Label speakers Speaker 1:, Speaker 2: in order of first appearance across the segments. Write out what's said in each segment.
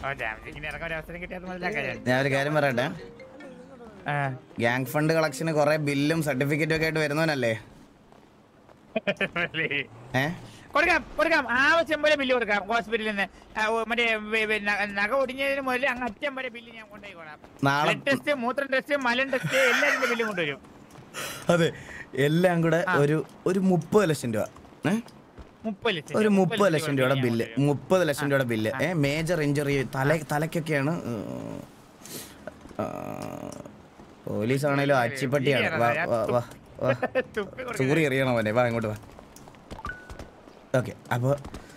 Speaker 1: ഓ, ജാംജിങ്ങിന് ഇറങ്ങാൻ ഒരു അവസരം കിട്ടിയത് മുതലാക്കാം ഞാൻ.
Speaker 2: ഞാൻ ഒരു കാര്യം പറയട്ടെ
Speaker 1: ആ.
Speaker 2: ഗ്യാങ് ഫണ്ട് കളക്ഷന് കുറെ ബില്ലും സർട്ടിഫിക്കറ്റും ഒക്കെ ആയിട്ട് വരുന്നവനല്ലേ ഏ
Speaker 1: കൊടുക്കാം കൊടുക്കാം ആവശ്യം പോലെ ബില്ല് കൊടുക്കാം ഹോസ്പിറ്റലിൽ നിന്ന് ആ, ഓ, മറ്റേ വെ- വെ- ന- നഖ ഒടിഞ്ഞതിന് മുതൽ അങ്ങ് അറ്റം വരെ ബില്ല് ഞാൻ കൊണ്ടുപോയിക്കോളാം
Speaker 2: നാളെ
Speaker 1: ബ്ലഡ് ടെസ്റ്റ് മൂത്രം ടെസ്റ്റ് മലൻ ടെസ്റ്റ് എല്ലാത്തിന്റെ ബില്ലും കൊണ്ടുവരും
Speaker 2: അതെ എല്ലാം കൂടെ ഒരു ഒരു മുപ്പത് ലക്ഷം രൂപ ഏ
Speaker 1: മുപ്പത് ലക്ഷം
Speaker 2: ഒരു
Speaker 1: രൂപ,
Speaker 2: മുപ്പത് ലക്ഷം രൂപയുടെ
Speaker 1: ഞാൻ
Speaker 2: ബില്ല്
Speaker 1: കൊണ്ടുവരും.
Speaker 2: മുപ്പത് ലക്ഷം രൂപയുടെ ബില്ല് ഏ മേജർ ഇഞ്ചുറി തല തലയ്ക്കൊക്കെയാണ് പോലീസ് ആണേലും അച്ചിപ്പട്ടിയാണ് വാ വാ വാ വാ
Speaker 1: തുപ്പി കൊടുക്കാം.
Speaker 2: ചൂറി എറിയണം അവനെ വാ ഇങ്ങോട്ട് വാ ഓക്കെ അപ്പോൾ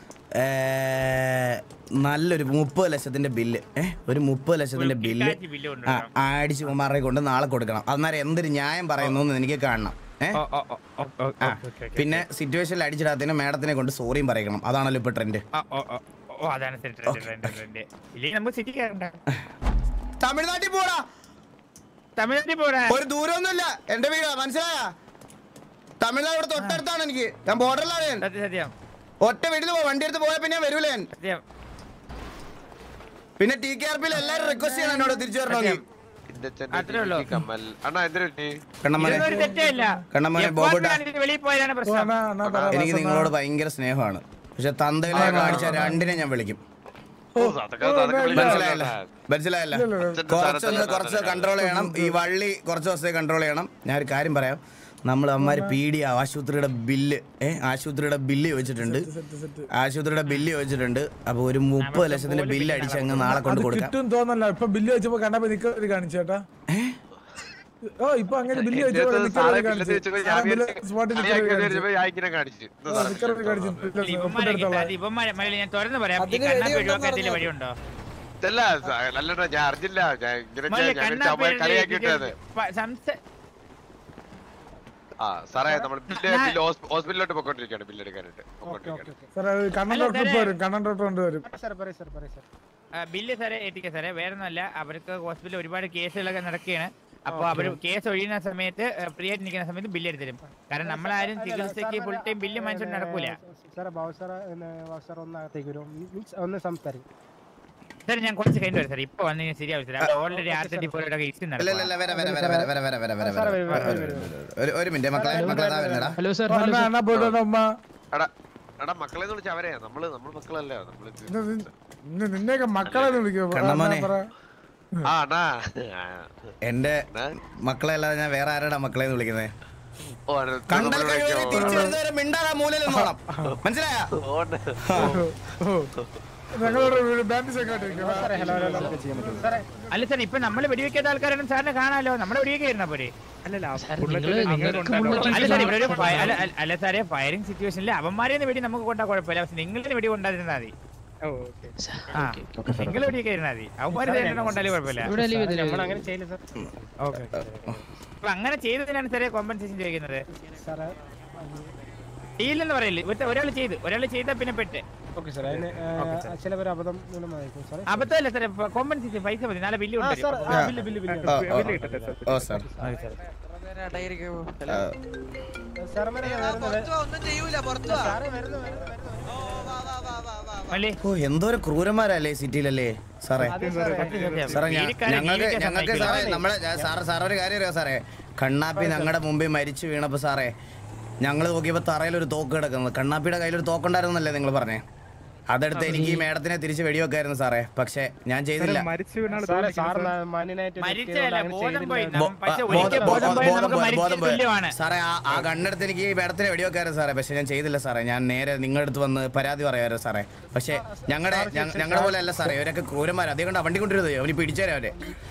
Speaker 2: നല്ലൊരു മുപ്പത് ലക്ഷത്തിന്റെ ബില്ല് ഏ ഒരു മുപ്പത് ലക്ഷത്തിന്റെ ബില്ല്
Speaker 1: കിറ്റാച്ചി ബില്ല്
Speaker 2: ആ
Speaker 1: കൊണ്ടുവരാം.
Speaker 2: അടിച്ച് ഉമാറെ കൊണ്ട് നാളെ കൊടുക്കണം അന്നേരം എന്തൊരു ന്യായം പറയുന്നു എന്ന് എനിക്ക് കാണണം ഏ
Speaker 1: ഓ, ഓ, ഓ, ഓ, ഓ,
Speaker 2: ആ
Speaker 1: ഓക്കെ, ഓക്കെ, ഓക്കെ.
Speaker 2: പിന്നെ സിറ്റുവേഷനിൽ അടിച്ചിടാത്തതിന് മേഡത്തിനെ കൊണ്ട് സോറിയും പറയണം അതാണല്ലോ ഇപ്പൊ ട്രെൻഡ്
Speaker 1: ആ, ഓ, ഓ, ഓ, അതാണ് ശരി, ട്രെൻഡ്, ട്രെൻഡ്, ട്രെൻഡ്. ഇല്ലെങ്കിൽ നമുക്ക് സിറ്റി കയറണ്ട
Speaker 2: തമിഴ്നാട്ടിൽ പോടാ
Speaker 1: തമിഴ്നാട്ടിൽ പോരാ
Speaker 2: ഒരു ദൂരമൊന്നുമില്ല എന്റെ വീടാ മനസ്സിലായ തമിഴ്നാട് ഇവിടെ തൊട്ടടുത്താണ് എനിക്ക് ഞാൻ ബോർഡറിലാണ് ഞാൻ
Speaker 1: സത്യം സത്യം
Speaker 2: ഒറ്റ വീട്ടിൽ പോ വണ്ടി എടുത്ത് പോയാൽ പിന്നെ ഞാൻ വരൂല ഞാൻ
Speaker 1: സത്യം
Speaker 2: പിന്നെ ടി കെ ആർ പിയിൽ എല്ലാരും റിക്വസ്റ്റ് ചെയ്യണം എന്നോട് തിരിച്ചു വരണമെങ്കിൽ
Speaker 1: അത്രേ ഉള്ളൂ.
Speaker 3: കമ്മൽ അണ്ണാ എന്തിനു പറ്റി
Speaker 2: കണ്ണമ്മനെ
Speaker 1: ഇതൊന്നും ഒരു തെറ്റേയില്ല
Speaker 2: കണ്ണമ്മനെ
Speaker 1: എപ്പോഴും
Speaker 2: ബോബുട്ടാ.
Speaker 1: ഞാൻ ഇതിന് വെളിയിൽ പോയതാണ് പ്രശ്നം
Speaker 2: എനിക്ക് നിങ്ങളോട് ഭയങ്കര സ്നേഹമാണ് പക്ഷെ തന്തയിലെ കാണിച്ച രണ്ടിനെ ഞാൻ വിളിക്കും
Speaker 3: ഓ, അതൊക്കെ അതൊക്കെ വിളിക്കാൻ
Speaker 2: മനസ്സിലായല്ല
Speaker 3: പറ്റില്ല.
Speaker 2: മനസ്സിലായല്ല കുറച്ചൊന്ന് കുറച്ച് കൺട്രോൾ ചെയ്യണം ഈ വള്ളി കുറച്ച് ദിവസത്തെ കൺട്രോൾ ചെയ്യണം ഞാൻ ഒരു കാര്യം പറയാം നമ്മൾ അമ്മമാര് പീഡിയ ആശുപത്രിയുടെ ബില്ല് ഏ ആശുപത്രിയുടെ ബില്ല് ചോദിച്ചിട്ടുണ്ട് ആശുപത്രിയുടെ ബില്ല് ചോദിച്ചിട്ടുണ്ട് അപ്പൊ ഒരു മുപ്പത് ലക്ഷത്തിന്റെ ബില്ല് അടിച്ച് അങ്ങ് നാളെ കൊണ്ട് കൊടുക്കാം
Speaker 4: കിട്ടും തോന്നല്ല ഇപ്പൊ ബില്ല് വെച്ചപ്പോ കണ്ടപ്പോ നിക്കറി കാണിച്ചേട്ടാ ഓ ഇപ്പൊ അങ്ങനെ ബില്ല്
Speaker 3: എന്റെ
Speaker 4: വെച്ചപ്പോ
Speaker 3: അടുത്ത് സാറേ ബില്ല് വെച്ചപ്പോ ഞാൻ വിചാരിച്ചു,
Speaker 4: സ്പോട്ടിൽ
Speaker 3: കളിയാക്കി വിചാരിച്ചപ്പോ ഞാൻ ഇങ്ങനെ കാണിച്ചു ഇത് സാറേ.
Speaker 4: നിക്കറി കാണിച്ചു
Speaker 1: ഇവന്മാരെ കിട്ടാതെ ഇവന്മാരെ മലയാളി ഞാൻ തുറന്നു പറയാം ഈ കണ്ണാപ്പി ഒഴിവാക്കാൻ എന്തെങ്കിലും വഴിയുണ്ടോ
Speaker 3: ഇതല്ല, സ- അല്ലടാ ഞാൻ അറിഞ്ഞില്ല ഞാൻ ഇങ്ങനെ
Speaker 1: മലയാളി
Speaker 3: ഞാൻ വിളിച്ച
Speaker 1: കണ്ണാപ്പി
Speaker 3: അവന്മാര് കളിയാക്കിയിട്ടത്
Speaker 1: പ- സംസ-
Speaker 3: ആ സാറേ നമ്മൾ ബില്ല് ബില്ല് ഹോസ്പി- ഹോസ്പിറ്റലിലോട്ട് പൊക്കോണ്ടിരിക്കുകയാണ് ബില്ല് എടുക്കാനായിട്ട് പൊക്കോണ്ടിരിക്കുകയാണ്
Speaker 4: സാറേ കണ്ണൻ
Speaker 1: അല്ല,
Speaker 4: ഡോക്ടർ ഇപ്പൊ
Speaker 1: സാറേ.
Speaker 4: വരും കണ്ണൻ ഡോക്ടർ കൊണ്ട് വരും
Speaker 1: ആ, ബില്ല് സാറേ എത്തിക്കാം സാറേ വേറെ ഒന്നുമല്ല അവർക്ക് ഹോസ്പിറ്റലിൽ ഒരുപാട് കേസുകളൊക്കെ നടക്കുകയാണ് അപ്പോൾ അവർ കേസ് ഒഴിയുന്ന സമയത്ത് ഫ്രീ ആയിട്ട് നിൽക്കുന്ന സമയത്ത് ബില്ല് എടുത്തരും കാരണം നമ്മളാരും ചികിത്സയ്ക്ക് ഫുൾ ടൈം ബില്ല് മനസ്സിൽ നടക്കൂല
Speaker 5: സാറേ ബാബു സാറ് ബാബു സാർ ഒന്ന് അകത്തേക്ക് വരും മീൻസ് ഒന്ന് സംസാരിക്കും
Speaker 1: സാർ ഞാൻ കുറച്ച് കഴിഞ്ഞ് വരും സാർ ഇപ്പൊ വന്നു കഴിഞ്ഞാൽ ശരിയാവും sir already R thirty four issue
Speaker 2: ഇല്ല
Speaker 1: നടക്കും
Speaker 2: ഇല്ല ഇല്ല വരെ വരെ വരെ വരെ വരെ വരെ വരെ വരെ വരെ ഒരു ഒരു മിനിറ്റ് മക്കളെ മക്കളെ ദാ വരുന്നെടാ
Speaker 6: ഹലോ സാർ
Speaker 4: അണ്ണാ അണ്ണാ പോയിട്ട് ഉമ്മ
Speaker 3: എടാ എടാ മക്കളെ വിളിച്ച അവരെ നമ്മള് നമ്മൾ മക്കളല്ല നമ്മള്
Speaker 4: ഇത് നി- ഇന്ന് നിന്നെയൊക്കെ മക്കളെ വിളിക്കുമോ
Speaker 2: കണ്ണമ്മോനെ.
Speaker 3: ആ അണ്ണാ ആ.
Speaker 2: എന്റെ
Speaker 3: എന്നാ?
Speaker 2: മക്കളെ അല്ലാതെ ഞാൻ വേറെ ആരാടാ മക്കളെ വിളിക്കുന്നത്
Speaker 3: ഓ, അടുത്ത
Speaker 2: കണ്ടൽ
Speaker 3: നമ്മള്
Speaker 2: കഴിവരെ
Speaker 3: വിളിക്കാം.
Speaker 2: തിരിച്ചു വരുന്നവരെ മിണ്ടാതെ മൂലയിൽ നിന്നോണം മനസ്സിലായ
Speaker 3: ഓ, ഉണ്ട്.
Speaker 4: ഞങ്ങളോട് ബാൻഡ് സെക്രട്ടറി
Speaker 5: സാറേ ഹലോ ഹലോ നമുക്ക് ചെയ്യാൻ പറ്റും സാറേ
Speaker 1: അല്ല സാർ ഇപ്പൊ നമ്മൾ വെടിവെക്കാത്ത ആൾക്കാരാണ് സാറിനെ കാണാലോ നമ്മുടെ വെടിവെക്കായിരുന്ന പോരെ
Speaker 6: സാർ നിങ്ങള് നിങ്ങൾക്ക് ബുള്ളറ്റ്
Speaker 1: അല്ല സാർ ഇവിടെ ഒരു ഫയ- അല്ല അല്ല- അല്ല സാറേ ഫയറിംഗ് സിറ്റുവേഷനിൽ അവന്മാരെ വെടി നമുക്ക് കൊണ്ടാ കുഴപ്പമില്ല പക്ഷെ നിങ്ങളുടെ വെടി കൊണ്ടാതിരുന്നാൽ മതി
Speaker 6: സാർ,
Speaker 1: ആ
Speaker 6: ഓക്കേ, ഓക്കേ.
Speaker 1: നിങ്ങൾ വെടിയൊക്കെ ഇരുന്നാൽ മതി അവന്മാരെ രണ്ടെണ്ണം കൊണ്ടാലും കുഴപ്പമില്ല
Speaker 6: ഇവിടെ ലീവ്
Speaker 5: നമ്മൾ
Speaker 6: ചെയ്തില്ല
Speaker 5: അങ്ങനെ ചെയ്യില്ല സാർ
Speaker 1: അപ്പൊ അങ്ങനെ ചെയ്തതിനാണ് സാറേ കോമ്പൻസേഷൻ ചോദിക്കുന്നത്
Speaker 5: സാറേ
Speaker 1: ചെയ്യില്ലെന്ന് പറയില്ല ഒരാൾ ചെയ്ത് ഒരാൾ ചെയ്താൽ പിന്നെ പെട്ട്
Speaker 5: ഓക്കെ സാർ അതിന് ചില പേര് അബദ്ധം മൂലമായിരിക്കും സാറേ
Speaker 1: അബദ്ധമല്ല സാറേ കോമ്പൻസേഷൻ പൈസ മതി നാളെ ബില്ല്
Speaker 5: ആ സാർ
Speaker 1: കൊണ്ടുവരും
Speaker 5: ആ, ബില്ല് ബില്ല് ബില്ല്
Speaker 2: ഓ, ഓ, ഓ സാർ
Speaker 5: സാറന്മാരെ വരുന്നത്
Speaker 7: ഒന്നും ചെയ്യൂല പുറത്തു വാ.
Speaker 5: സാറേ വരുന്നു വരുന്നു വരുന്നു
Speaker 7: ഓ, വാ, വാ, വാ, വാ, വാ, വാ.
Speaker 2: ഓ എന്തോരം ക്രൂരന്മാരല്ലേ സിറ്റിയിലല്ലേ സാറേ സാറേ ഞ- ഞങ്ങൾക്ക് ഞങ്ങൾക്ക് സാറേ നമ്മളെ ഞാൻ- സാറ് സാറ് ഒരു കാര്യം അറിയാം സാറേ കണ്ണാപ്പി ഞങ്ങളുടെ മുമ്പിൽ മരിച്ചു വീണപ്പോ സാറേ ഞങ്ങൾ നോക്കിയപ്പോ തറയിൽ ഒരു തോക്ക് കിടക്കുന്നത് കണ്ണാപ്പിയുടെ കയ്യിൽ ഒരു തോക്കുണ്ടായിരുന്നല്ലേ നിങ്ങൾ പറഞ്ഞേ അതെടുത്ത് എനിക്ക് ഈ മേഡത്തിനെ തിരിച്ച് വെടിവെക്കായിരുന്നു സാറേ പക്ഷെ ഞാൻ ചെയ്തില്ല
Speaker 5: സാറേ സാർ മാന്യനായിട്ട്
Speaker 1: മരിച്ചതല്ല ബോധം പോയി
Speaker 2: ബോ-
Speaker 1: നം- പക്ഷെ
Speaker 2: ബോ-
Speaker 1: ഒരിക്കൽ
Speaker 2: ബോ-
Speaker 1: ബോധം പോയാൽ
Speaker 2: ബോധം
Speaker 1: നമുക്ക്
Speaker 2: പോയി, ബോധം
Speaker 1: മരിച്ച
Speaker 2: പോയി.
Speaker 1: തുല്യമാണ്
Speaker 2: സാറേ ആ ആ കണ്ണെടുത്ത് എനിക്ക് ഈ മേഡത്തിനെ വെടിവെക്കായിരുന്നു സാറേ പക്ഷെ ഞാൻ ചെയ്തില്ല സാറേ ഞാൻ നേരെ നിങ്ങളുടെ അടുത്ത് വന്ന് പരാതി പറയാറ് സാറേ പക്ഷെ ഞങ്ങളുടെ ഞങ്ങളുടെ പോലെ അല്ല സാറേ ഇവരൊക്കെ ക്രൂരന്മാർ അതേ കൊണ്ട് വണ്ടി കൊണ്ടുവരുന്നത് അവന് പിടിച്ചേരാ അവരെ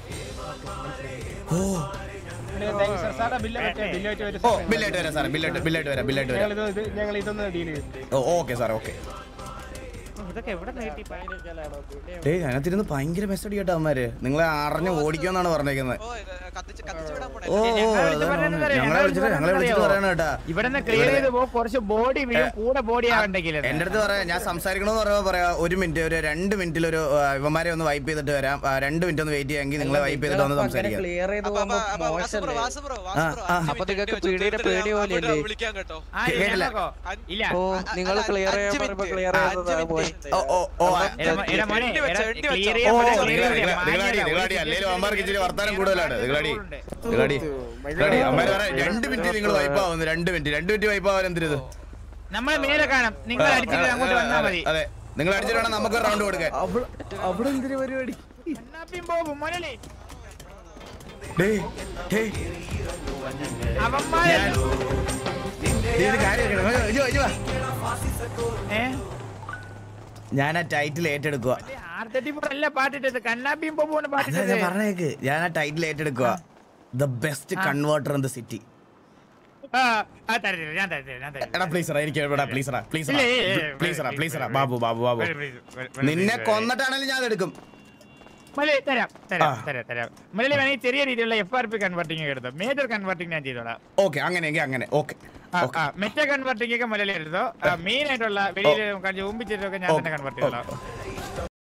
Speaker 5: സാറേ ബില്ല് പറ്റേ ബില്ല് വെച്ച് വരും
Speaker 2: ഓ ബില്ലായിട്ട് വരാം സാറേ ബില്ലായിട്ട് ബില്ലായിട്ട് വരാം ബില്ലായിട്ട് വരാം
Speaker 5: ഞങ്ങൾ ഇത് ഞങ്ങൾ ഇതൊന്ന് ഡീൽ ചെയ്യും
Speaker 2: ഓ ഓക്കെ സാറേ ഓക്കെ
Speaker 1: ഇതൊക്കെ എവിടെ നീട്ടി
Speaker 2: ഏയ് അതിനകത്തിരുന്ന് ഭയങ്കര മെസ്സടി കേട്ടോ അമ്മമാര് നിങ്ങളെ അറിഞ്ഞ് ഓടിക്കുമെന്നാണ് പറഞ്ഞേക്കുന്നത്
Speaker 7: ഓ, ഇത് കത്തിച്ച് കത്തിച്ച് വിടാൻ പോണേ.
Speaker 2: ഓ ഓ
Speaker 1: ഞങ്ങളെ വിളിച്ച്
Speaker 2: അതാണ്
Speaker 1: പറയുന്നത് അറിയാം.
Speaker 2: ഞങ്ങളെ വിളിച്ചിട്ട് ഞങ്ങളെ വിളിച്ചിട്ട് പറയണ കേട്ടാ
Speaker 1: ഇവിടെ നിന്ന് ക്ലിയർ ചെയ്ത് പോ കുറച്ച് ബോഡി വീഴും കൂടെ ബോഡി ആവണ്ടെങ്കിൽ
Speaker 2: എന്റെ അടുത്ത് പറയാ ഞാൻ സംസാരിക്കണമെന്ന് പറയുമ്പോ പറയാ ഒരു മിനിറ്റ് ഒരു രണ്ട് മിനിറ്റിൽ ഒരു ആ, ഇവന്മാരെ ഒന്ന് വൈപ്പ് ചെയ്തിട്ട് വരാം ആ, രണ്ട് മിനിറ്റ് ഒന്ന് വെയിറ്റ് ചെയ്യാമെങ്കിൽ നിങ്ങളെ വൈപ്പ് ചെയ്തിട്ട് ഒന്ന് സംസാരിക്കാം
Speaker 6: ക്ലിയർ ചെയ്ത്
Speaker 7: അപ്പൊ- അപ്പൊ- അപ്പൊ
Speaker 6: പോകുമ്പോ
Speaker 7: വാസു ബ്രോ,
Speaker 6: മോശമല്ലേ
Speaker 7: വാസു ബ്രോ, വാസു
Speaker 2: ആ,
Speaker 7: ബ്രോ,
Speaker 2: ആ.
Speaker 7: അഞ്ച്
Speaker 6: അപ്പൊ
Speaker 7: മിനിറ്റ്
Speaker 6: നിങ്ങൾക്ക്
Speaker 7: വെച്ച്
Speaker 6: പീടിയുടെ
Speaker 7: തീർത്തിട്ട്
Speaker 6: പേടി
Speaker 7: ഞാൻ
Speaker 6: പോലെയല്ലേ?
Speaker 7: അങ്ങോട്ട് വിളിക്കാം കേട്ടോ
Speaker 1: ആ,
Speaker 2: കേട്ടില്ല.
Speaker 1: ഇല്ല, ഇല്ല. ഇല്ല
Speaker 6: ഓ നിങ്ങൾ
Speaker 7: അല്ല,
Speaker 6: ക്ലിയർ
Speaker 7: അഞ്ച്
Speaker 6: ചെയ്യാൻ
Speaker 7: മിനിറ്റ്.
Speaker 6: പറയുമ്പോ ക്ലിയർ
Speaker 7: അഞ്ച് മിനിറ്റ്.
Speaker 2: ഓ ഓ ഓ ആ,
Speaker 1: എടാ മോ- എടാ മോനെ,
Speaker 7: എണ്ണി വെച്ചോ,
Speaker 1: എടാ
Speaker 7: എണ്ണി
Speaker 1: clear
Speaker 7: വെച്ചോ.
Speaker 1: ചെയ്യാൻ
Speaker 2: ഓ,
Speaker 1: പറ്റില്ല,
Speaker 2: നിങ്ങളടി,
Speaker 1: clear ചെയ്യാൻ
Speaker 2: നിങ്ങളടി,
Speaker 1: മാന്യത.
Speaker 2: നിങ്ങളടി,
Speaker 1: ഒരു
Speaker 2: അല്ലേലും
Speaker 1: situation
Speaker 2: അമ്മാർക്ക് ഇച്ചിരി
Speaker 1: ല്
Speaker 2: വർത്താനം
Speaker 1: clear
Speaker 2: കൂടുതലാണ്.
Speaker 1: ചെയ്യാൻ
Speaker 2: നിങ്ങളടി.
Speaker 1: rule ഉണ്ട്.
Speaker 2: നിങ്ങളടി നിങ്ങളടി അമ്മേരെ പറയാം രണ്ട് മിനിറ്റ് നിങ്ങൾ വൈപ്പ് ആവുന്നു രണ്ട് മിനിറ്റ് രണ്ട് മിനിറ്റ് വൈപ്പ് ആവാൻ എന്തിരിത്
Speaker 1: നമ്മളെ മേലെ കാണാം നിങ്ങൾ അടിച്ചിട്ട് അങ്ങോട്ട് വന്നാൽ മതി
Speaker 2: അതെ നിങ്ങൾ അടിച്ചിട്ട് വേണം നമുക്ക് റൗണ്ട് കൊടുക്കാൻ
Speaker 8: അവിടെ എന്തിനു പരിപാടി
Speaker 1: കണ്ണാപ്പിയും ബോബും മുരളി
Speaker 2: ഡേയ്, ഡേയ്,
Speaker 1: അവന്മാരെ
Speaker 2: ഡേയ്, ഒരു കാര്യം കേൾക്കണം. ഇയ്യോ, ഇയ്യോ, ഇയ്യോ.
Speaker 1: ഏ
Speaker 2: ഞാൻ ആ ടൈറ്റിൽ ഏറ്റെടുക്കുക
Speaker 1: ആർ തേർട്ടി ഫോർ അല്ല പാട്ടിട്ടത് കണ്ണാപ്പിയും ബോബുമാണ് പാട്ടിട്ടത്
Speaker 2: പറഞ്ഞേക്ക് ഞാൻ ആ ടൈറ്റിൽ ഏറ്റെടുക്കുക the best converter in the city
Speaker 1: ആ, ആ, തരത്തില്ല, ഞാൻ തരത്തില്ല, ഞാൻ തരത്തില്ല.
Speaker 2: എടാ പ്ലീസ് എനിക്ക് എടാ പ്ലീസ് പ്ലീസ്
Speaker 1: ഇല്ല, ഇല്ല, ഇല്ല,
Speaker 2: please
Speaker 1: please,
Speaker 2: please
Speaker 1: please,
Speaker 2: Babu Babu Babu
Speaker 1: please, please, please, please,
Speaker 2: നിന്നെ
Speaker 1: please.
Speaker 2: കൊന്നിട്ടാണെങ്കിലും ഞാൻ എടുക്കും
Speaker 1: മലയാളി തരാം തരാം
Speaker 2: ആ.
Speaker 1: തരാം തരാം മലയാളി വേണമെങ്കിൽ ചെറിയ രീതിയിലുള്ള എഫ് ആർ പി കൺവേർട്ടിംഗ് എടുത്തോ മേജർ കൺവേർട്ടിംഗ് ഞാൻ ചെയ്തോളാം
Speaker 2: ഓക്കെ അങ്ങനെയെങ്കിൽ അങ്ങനെ ഓക്കെ
Speaker 1: മെറ്റ കൺവേർട്ടിംഗ് ഒക്കെ മലയാളി എടുത്തോ മെയിൻ ആയിട്ടുള്ള വെളിയിൽ ഊമ്പിച്ചിട്ടൊക്കെ ഞാൻ തന്നെ കൺവേർട്ട് ചെയ്തോളാം